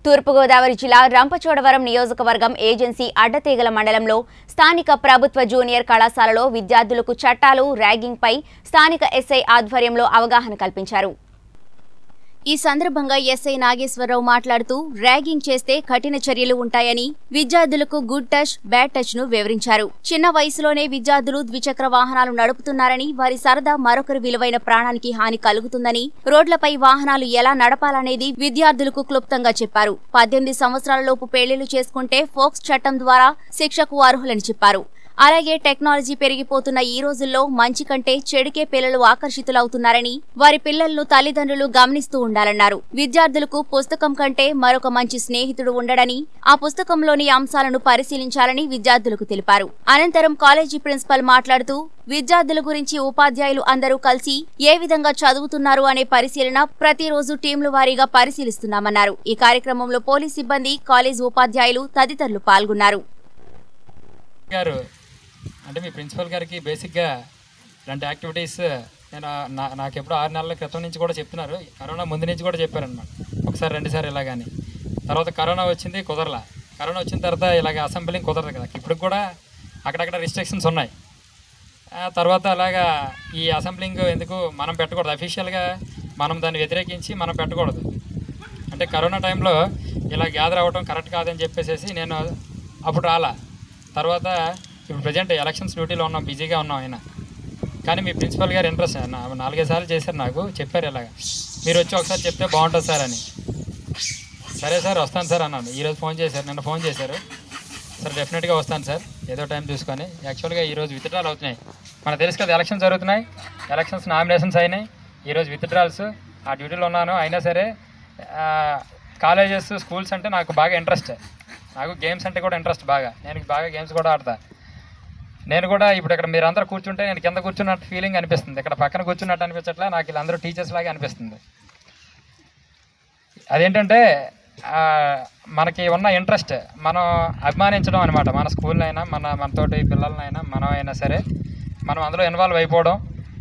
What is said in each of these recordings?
తూర్పుగోదావరి జిల్లా రంపచోడవరం నియోజకవర్గం ఏజెన్సీ అడ్డతీగల మండలంలో స్థానిక ప్రభుత్వ జూనియర్ కళాశాలలో విద్యార్థులకు చట్టాలు ర్యాగింగ్పై స్థానిక ఎస్ఐ ఆధ్వర్యంలో అవగాహన కల్పించారు ఈ సందర్భంగా ఎస్ఐ నాగేశ్వరరావు మాట్లాడుతూ ర్యాగింగ్ చేస్తే కఠిన చర్యలు ఉంటాయని విద్యార్థులకు గుడ్ టచ్ బ్యాడ్ టచ్ ను వివరించారు చిన్న వయసులోనే విద్యార్థులు ద్విచక్ర వాహనాలు నడుపుతున్నారని వారి సరదా మరొకరి విలువైన ప్రాణానికి హాని కలుగుతుందని రోడ్లపై వాహనాలు ఎలా నడపాలనేది విద్యార్థులకు క్లుప్తంగా చెప్పారు పద్దెనిమిది సంవత్సరాలలోపు పెళ్లిళ్లు చేసుకుంటే ఫోక్స్ చట్టం ద్వారా శిక్షకు అర్హులని చెప్పారు అలాగే టెక్నాలజీ పెరిగిపోతున్న ఈ రోజుల్లో మంచి కంటే చెడుకే పిల్లలు ఆకర్షితులవుతున్నారని వారి పిల్లలను తల్లిదండ్రులు గమనిస్తూ ఉండాలన్నారు విద్యార్థులకు పుస్తకం కంటే మరొక మంచి స్నేహితుడు ఉండడని ఆ పుస్తకంలోని అంశాలను పరిశీలించాలని విద్యార్థులకు తెలిపారు అనంతరం కాలేజీ ప్రిన్సిపల్ మాట్లాడుతూ విద్యార్థుల గురించి ఉపాధ్యాయులు అందరూ కలిసి ఏ విధంగా చదువుతున్నారు అనే పరిశీలన ప్రతిరోజు టీంల వారీగా పరిశీలిస్తున్నామన్నారు ఈ కార్యక్రమంలో పోలీస్ సిబ్బంది కాలేజ్ ఉపాధ్యాయులు తదితరులు పాల్గొన్నారు గారు అంటే మీ ప్రిన్సిపల్ గారికి బేసిక్గా ఇలాంటి యాక్టివిటీస్ నేను నా నాకు ఎప్పుడు ఆరు నెలల క్రితం నుంచి కూడా చెప్తున్నారు కరోనా ముందు నుంచి కూడా చెప్పారనమాట ఒకసారి రెండుసార్లు ఇలాగని తర్వాత కరోనా వచ్చింది కుదరలా కరోనా వచ్చిన తర్వాత ఇలాగ అసెంబ్లింగ్ కుదరదు కదా ఇప్పుడు కూడా అక్కడక్కడ రిస్ట్రిక్షన్స్ ఉన్నాయి ఆ తర్వాత అలాగా ఈ అసెంబ్లింగ్ ఎందుకు మనం పెట్టకూడదు అఫీషియల్గా మనం దాన్ని వ్యతిరేకించి మనం పెట్టకూడదు అంటే కరోనా టైంలో ఇలా గ్యాదర్ అవ్వడం కరెక్ట్ కాదని చెప్పేసి నేను అప్పుడు రాలా తర్వాత ఇప్పుడు ప్రజెంట్ ఎలక్షన్స్ డ్యూటీలో ఉన్నాం బిజీగా ఉన్నాం ఆయన కానీ మీ ప్రిన్సిపల్ గారు ఇంట్రెస్ట్ నా- నాలుగైదు సార్లు చేశారు నాకు చెప్పారు ఇలాగ మీరు వచ్చి ఒకసారి చెప్తే బాగుంటుంది సార్ అని సరే సార్ వస్తాను సార్ అన్నాను ఈరోజు ఫోన్ చేశారు నిన్న ఫోన్ చేశారు సార్ డెఫినెట్గా వస్తాను సార్ ఏదో టైం చూసుకొని యాక్చువల్గా ఈరోజు విత్డ్రాల్ అవుతున్నాయి మనకు తెలుసు కదా ఎలక్షన్స్ జరుగుతున్నాయి ఎలక్షన్స్ నామినేషన్స్ అయినాయి ఈరోజు విత్డ్రాల్స్ ఆ డ్యూటీలో ఉన్నాను అయినా సరే కాలేజెస్ స్కూల్స్ అంటే నాకు బాగా ఇంట్రెస్ట్ నాకు గేమ్స్ అంటే కూడా ఇంట్రెస్ట్ బాగా నేను బాగా గేమ్స్ కూడా ఆడతా నేను కూడా ఇప్పుడు ఇక్కడ మీరందరూ కూర్చుంటే నేను కింద కూర్చున్నట్టు ఫీలింగ్ అనిపిస్తుంది ఇక్కడ పక్కన కూర్చున్నట్టు అనిపించట్లే నాకు వీళ్ళందరూ టీచర్స్ లాగా అనిపిస్తుంది అదేంటంటే ఆ, మనకి ఉన్న ఇంట్రెస్ట్ మనం అభిమానించడం అనమాట మన స్కూల్లో అయినా మన మనతోటి పిల్లలనైనా మనం అయినా సరే మనం అందులో ఇన్వాల్వ్ అయిపోవడం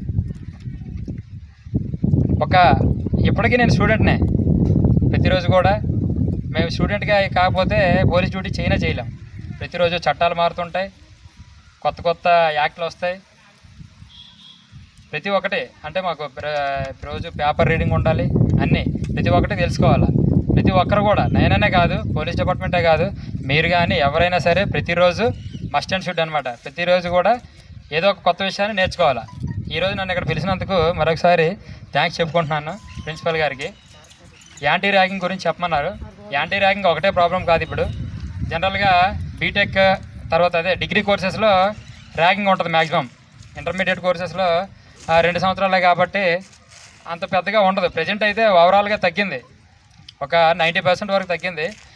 ఒక ఇప్పటికీ నేను స్టూడెంట్నే ప్రతిరోజు కూడా మేము స్టూడెంట్గా కాకపోతే పోలీస్ డ్యూటీ చేయనే చేయలేం ప్రతిరోజు చట్టాలు మారుతుంటాయి కొత్త కొత్త యాక్ట్లు వస్తాయి ప్రతి ఒక్కటి అంటే మాకు ప్ర- రోజు పేపర్ రీడింగ్ ఉండాలి అన్నీ ప్రతి ఒక్కటి తెలుసుకోవాలి ప్రతి ఒక్కరు కూడా నేననే కాదు పోలీస్ డిపార్ట్మెంటే కాదు మీరు కానీ ఎవరైనా సరే ప్రతిరోజు మస్ట్ అండ్ షుడ్ అనమాట ప్రతిరోజు కూడా ఏదో ఒక కొత్త విషయాన్ని నేర్చుకోవాలి ఈరోజు నన్ను ఇక్కడ పిలిచినందుకు మరొకసారి థ్యాంక్స్ చెప్పుకుంటున్నాను ప్రిన్సిపల్ గారికి యాంటీ ర్యాగింగ్ గురించి చెప్పమన్నారు యాంటీ ర్యాగింగ్ ఒకటే ప్రాబ్లం కాదు ఇప్పుడు జనరల్గా బీటెక్ తర్వాత అదే డిగ్రీ కోర్సెస్లో ర్యాగింగ్ ఉంటుంది మ్యాక్సిమం ఇంటర్మీడియట్ కోర్సెస్లో ఆ, రెండు సంవత్సరాలే కాబట్టి అంత పెద్దగా ఉండదు ప్రజెంట్ అయితే ఓవరాల్గా తగ్గింది ఒక నైంటీ పర్సెంట్ వరకు తగ్గింది